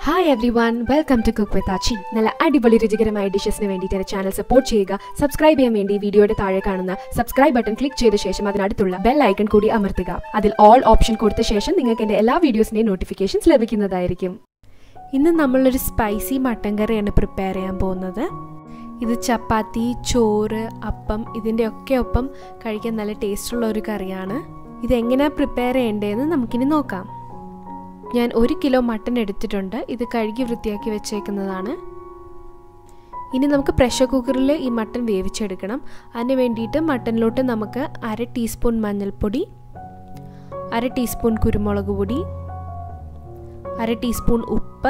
hi everyone welcome to cook with Aachi നല്ല അടിപൊളി രുചികരമായ ഡിഷസിന് വേണ്ടിയിട്ട് എൻ്റെ ചാനൽ സപ്പോർട്ട് ചെയ്യുക സബ്സ്ക്രൈബ് ചെയ്യാൻ വേണ്ടി വീഡിയോയുടെ താഴെ കാണുന്ന സബ്സ്ക്രൈബ് ബട്ടൺ ക്ലിക്ക് ചെയ്ത ശേഷം അതിനടുത്തുള്ള ബെൽ ഐക്കൺ കൂടി അമർത്തുക അതിൽ ഓൾ ഓപ്ഷൻ കൊടുത്ത ശേഷം നിങ്ങൾക്ക് എൻ്റെ എല്ലാ വീഡിയോസിൻ്റെയും നോട്ടിഫിക്കേഷൻസ് ലഭിക്കുന്നതായിരിക്കും ഇന്ന് നമ്മളൊരു സ്പൈസി മട്ടൻ കറിയാണ് പ്രിപ്പയർ ചെയ്യാൻ പോകുന്നത് ഇത് ചപ്പാത്തി ചോറ് അപ്പം ഇതിൻ്റെ ഒക്കെ ഒപ്പം കഴിക്കാൻ നല്ല ടേസ്റ്റുള്ള ഒരു കറിയാണ് ഇതെങ്ങനെയാണ് പ്രിപ്പയർ ചെയ്യേണ്ടതെന്ന് നമുക്കിനി നോക്കാം ഞാൻ ഒരു കിലോ മട്ടൻ എടുത്തിട്ടുണ്ട് ഇത് കഴുകി വൃത്തിയാക്കി വെച്ചേക്കുന്നതാണ് ഇനി നമുക്ക് പ്രഷർ കുക്കറിൽ ഈ മട്ടൻ വേവിച്ചെടുക്കണം അതിന് വേണ്ടിയിട്ട് മട്ടനിലോട്ട് നമുക്ക് അര ടീസ്പൂൺ മഞ്ഞൾപ്പൊടി അര ടീസ്പൂൺ കുരുമുളക് പൊടി അര ടീസ്പൂൺ ഉപ്പ്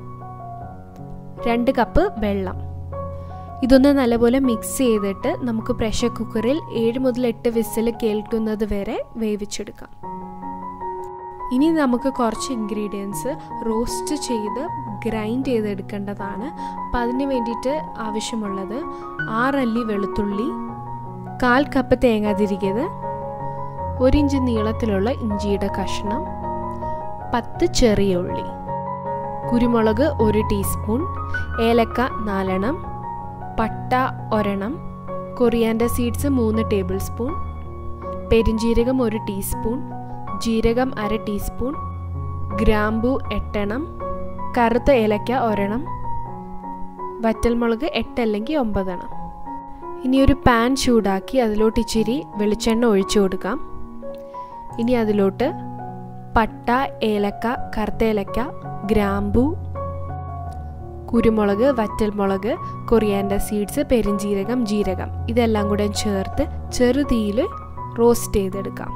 രണ്ട് കപ്പ് വെള്ളം ഇതൊന്ന് നല്ലപോലെ മിക്സ് ചെയ്തിട്ട് നമുക്ക് പ്രഷർ കുക്കറിൽ ഏഴ് മുതൽ എട്ട് വിസിൽ കേൾക്കുന്നത് വരെ വേവിച്ചെടുക്കാം ഇനി നമുക്ക് കുറച്ച് ഇൻഗ്രീഡിയൻസ് റോസ്റ്റ് ചെയ്ത് ഗ്രൈൻഡ് ചെയ്തെടുക്കേണ്ടതാണ് അപ്പം അതിന് വേണ്ടിയിട്ട് ആവശ്യമുള്ളത് ആറല്ലി വെളുത്തുള്ളി കാൽ കപ്പ് തേങ്ങ തിരികിയത് ഒരു ഇഞ്ച് നീളത്തിലുള്ള ഇഞ്ചിയുടെ കഷ്ണം പത്ത് ചെറിയ ഉള്ളി കുരുമുളക് ഒരു ടീസ്പൂൺ ഏലക്ക നാലെണ്ണം പട്ട ഒരെണ്ണം കൊറിയാൻഡർ സീഡ്സ് മൂന്ന് ടേബിൾ സ്പൂൺ പെരിഞ്ജീരകം ഒരു ടീസ്പൂൺ ജീരകം അര ടീസ്പൂൺ ഗ്രാമ്പു എട്ടെണ്ണം കറുത്ത ഏലക്ക ഒരെണ്ണം വറ്റൽമുളക് എട്ട് അല്ലെങ്കിൽ ഒമ്പതെണ്ണം ഇനി ഒരു പാൻ ചൂടാക്കി അതിലോട്ട് ഇച്ചിരി വെളിച്ചെണ്ണ ഒഴിച്ചു കൊടുക്കാം ഇനി അതിലോട്ട് പട്ട ഏലക്ക കറുത്ത ഏലക്ക ഗ്രാമ്പു കുരുമുളക് വറ്റൽമുളക് കൊറിയാൻഡർ സീഡ്സ് പെരിഞ്ജീരകം ജീരകം ഇതെല്ലാം കൂടെ ചേർത്ത് ചെറുതീയിൽ റോസ്റ്റ് ചെയ്തെടുക്കാം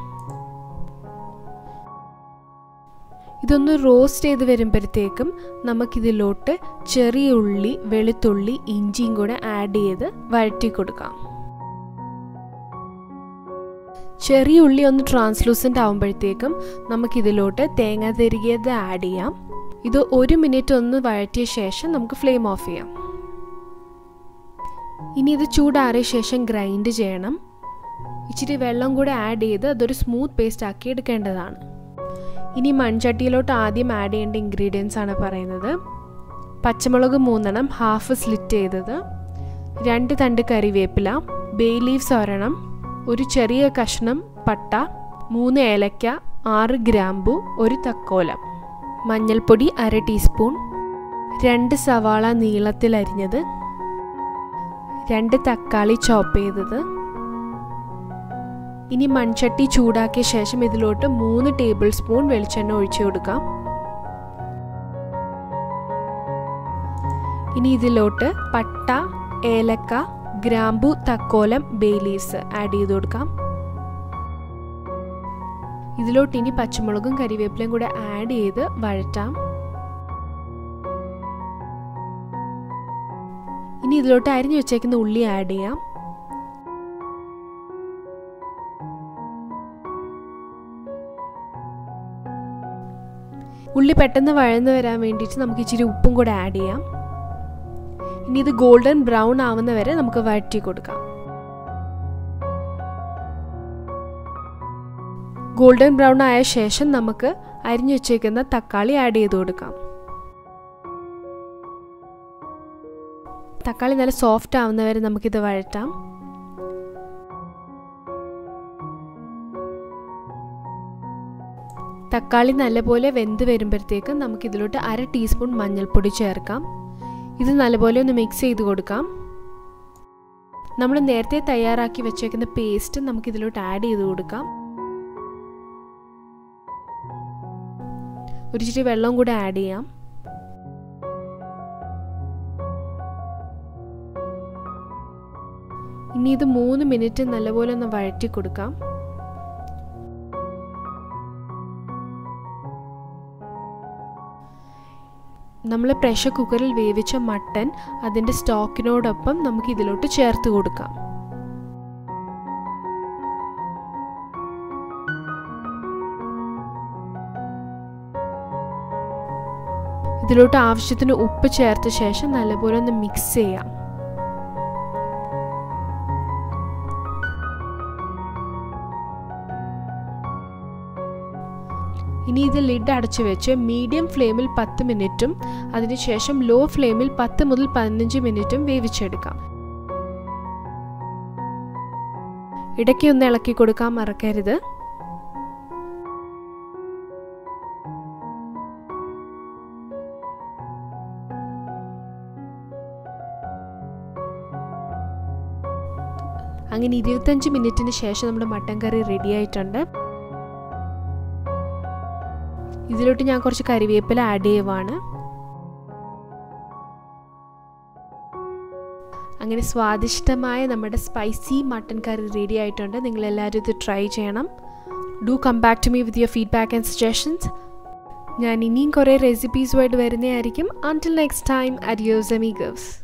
ഇതൊന്ന് റോസ്റ്റ് ചെയ്ത് വരുമ്പോഴത്തേക്കും നമുക്കിതിലോട്ട് ചെറിയ ഉള്ളി വെളുത്തുള്ളി ഇഞ്ചിയും കൂടെ ആഡ് ചെയ്ത് വഴറ്റി കൊടുക്കാം ചെറിയ ഉള്ളി ഒന്ന് ട്രാൻസ്ലൂസൻ്റ് ആകുമ്പോഴത്തേക്കും നമുക്കിതിലോട്ട് തേങ്ങ തിരികിയത് ആഡ് ചെയ്യാം ഇത് ഒരു മിനിറ്റ് ഒന്ന് വഴറ്റിയ ശേഷം നമുക്ക് ഫ്ലെയിം ഓഫ് ചെയ്യാം ഇനി ഇത് ചൂടാറിയ ശേഷം ഗ്രൈൻഡ് ചെയ്യണം ഇച്ചിരി വെള്ളം കൂടെ ആഡ് ചെയ്ത് അതൊരു സ്മൂത്ത് പേസ്റ്റ് ആക്കി എടുക്കേണ്ടതാണ് ഇനി മൺചട്ടിയിലോട്ട് ആദ്യം ആഡ് ചെയ്യേണ്ട ഇൻഗ്രീഡിയൻസ് ആണ് പറയുന്നത് പച്ചമുളക് മൂന്നെണ്ണം ഹാഫ് സ്ലിറ്റ് ചെയ്തത് രണ്ട് തണ്ട് കറിവേപ്പില ബേ ലീവ്സ് ഒരെണ്ണം ഒരു ചെറിയ കഷ്ണം പട്ട മൂന്ന് ഏലക്ക ആറ് ഗ്രാമ്പു ഒരു തക്കോലം മഞ്ഞൾപ്പൊടി അര ടീസ്പൂൺ രണ്ട് സവാള നീളത്തിൽ അരിഞ്ഞത് രണ്ട് തക്കാളി ചോപ്പ് ചെയ്തത് ഇനി മൺചട്ടി ചൂടാക്കിയ ശേഷം ഇതിലോട്ട് മൂന്ന് ടേബിൾ സ്പൂൺ വെളിച്ചെണ്ണ ഒഴിച്ചു കൊടുക്കാം ഇനി ഇതിലോട്ട് പട്ട ഏലക്ക ഗ്രാമ്പു തക്കോലം ബേ ലീവ്സ് ആഡ് ചെയ്ത് കൊടുക്കാം ഇതിലോട്ട് ഇനി പച്ചമുളകും കരിവേപ്പിലയും കൂടെ ആഡ് ചെയ്ത് വഴറ്റാം ഇനി ഇതിലോട്ട് അരിഞ്ഞു വെച്ചേക്കുന്ന ഉള്ളി ആഡ് ചെയ്യാം ഉള്ളി പെട്ടെന്ന് വഴന്ന് വരാൻ വേണ്ടിയിട്ട് നമുക്ക് ഇച്ചിരി ഉപ്പും കൂടെ ആഡ് ചെയ്യാം ഇനി ഇത് ഗോൾഡൻ ബ്രൗൺ ആവുന്ന വരെ നമുക്ക് വഴറ്റി കൊടുക്കാം ഗോൾഡൻ ബ്രൗൺ ആയ ശേഷം നമുക്ക് അരിഞ്ഞു വെച്ചേക്കുന്ന തക്കാളി ആഡ് ചെയ്ത് കൊടുക്കാം തക്കാളി നല്ല സോഫ്റ്റ് ആവുന്ന വരെ നമുക്കിത് വഴറ്റാം തക്കാളി നല്ലപോലെ വെന്ത് വരുമ്പോഴത്തേക്കും നമുക്ക് ഇതിലോട്ട് അര ടീസ്പൂൺ മഞ്ഞൾപ്പൊടി ചേർക്കാം ഇത് നല്ലപോലെ ഒന്ന് മിക്സ് ചെയ്ത് കൊടുക്കാം നമ്മൾ നേരത്തെ തയ്യാറാക്കി വെച്ചേക്കുന്ന പേസ്റ്റ് നമുക്ക് ഇതിലോട്ട് ആഡ് ചെയ്ത് കൊടുക്കാം ഒരു ഇച്ചിരി വെള്ളം കൂടെ ആഡ് ചെയ്യാം ഇനി ഇത് മൂന്ന് മിനിറ്റ് നല്ലപോലെ ഒന്ന് വഴറ്റി കൊടുക്കാം നമ്മൾ പ്രഷർ കുക്കറിൽ വേവിച്ച മട്ടൻ അതിൻ്റെ സ്റ്റോക്കിനോടൊപ്പം നമുക്ക് ഇതിലോട്ട് ചേർത്ത് കൊടുക്കാം ഇതിലോട്ട് ആവശ്യത്തിന് ഉപ്പ് ചേർത്ത ശേഷം നല്ലപോലെ ഒന്ന് മിക്സ് ചെയ്യാം ഇനി ഇത് ലിഡ് അടച്ചു വെച്ച് മീഡിയം ഫ്ലെയിമിൽ പത്ത് മിനിറ്റും അതിനുശേഷം ലോ ഫ്ലെയിമിൽ പത്ത് മുതൽ പതിനഞ്ച് മിനിറ്റും വേവിച്ചെടുക്കാം ഇടയ്ക്ക് ഒന്ന് ഇളക്കി കൊടുക്കാൻ മറക്കരുത് അങ്ങനെ ഇരുപത്തഞ്ച് മിനിറ്റിന് ശേഷം നമ്മുടെ മട്ടൻ കറി റെഡി ആയിട്ടുണ്ട് ഇതിലോട്ട് ഞാൻ കുറച്ച് കരിവേപ്പില ആഡ് ചെയ്യുവാണ് അങ്ങനെ സ്വാദിഷ്ടമായ നമ്മുടെ സ്പൈസി മട്ടൻ കറി റെഡി ആയിട്ടുണ്ട് നിങ്ങൾ എല്ലാവരും ഇത് ട്രൈ ചെയ്യണം do come back to me with your feedback and suggestions ഞാൻ ഇനിയും കുറേ റെസിപ്പീസുമായിട്ട് വരുന്നതായിരിക്കും അൺടിൽ നെക്സ്റ്റ് ടൈം അരിയോസ് അമീഗേഴ്സ്